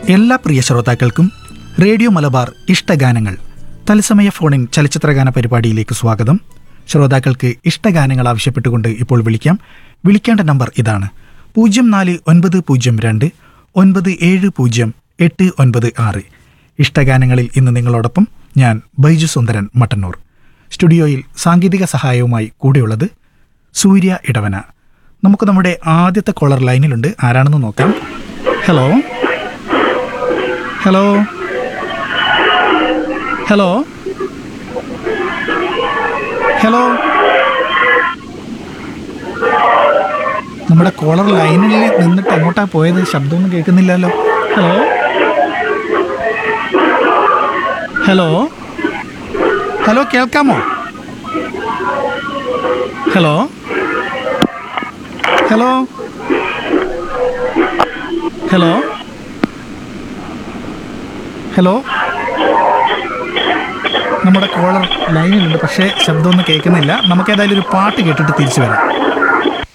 എല്ലാ പ്രിയ ശ്രോതാക്കൾക്കും റേഡിയോ മലബാർ ഇഷ്ടഗാനങ്ങൾ തത്സമയ ഫോണിൻ ചലച്ചിത്രഗാന പരിപാടിയിലേക്ക് സ്വാഗതം ശ്രോതാക്കൾക്ക് ഇഷ്ടഗാനങ്ങൾ ആവശ്യപ്പെട്ടുകൊണ്ട് ഇപ്പോൾ വിളിക്കാം വിളിക്കേണ്ട നമ്പർ ഇതാണ് പൂജ്യം നാല് ഒൻപത് പൂജ്യം രണ്ട് ഒൻപത് ഏഴ് പൂജ്യം എട്ട് ഒൻപത് ആറ് ഇഷ്ടഗാനങ്ങളിൽ ഇന്ന് നിങ്ങളോടൊപ്പം ഞാൻ ബൈജു സുന്ദരൻ മട്ടന്നൂർ സ്റ്റുഡിയോയിൽ സാങ്കേതിക സഹായവുമായി കൂടെയുള്ളത് സൂര്യ ഇടവന നമുക്ക് നമ്മുടെ ആദ്യത്തെ കോളർ ലൈനിലുണ്ട് ആരാണെന്ന് നോക്കാം ഹലോ ഹലോ ഹലോ ഹലോ നമ്മുടെ കോളർ ലൈനിൽ നിന്നിട്ട് എങ്ങോട്ടാ പോയത് ശബ്ദമൊന്നും കേൾക്കുന്നില്ലല്ലോ ഹലോ ഹലോ ഹലോ കേൾക്കാമോ ഹലോ ഹലോ ഹലോ ഹലോ നമ്മുടെ കോളർ ലൈനിലുണ്ട് പക്ഷേ ശബ്ദമൊന്നും കേൾക്കുന്നില്ല നമുക്ക് ഏതായാലും ഒരു പാട്ട് കേട്ടിട്ട് തിരിച്ചു വരാം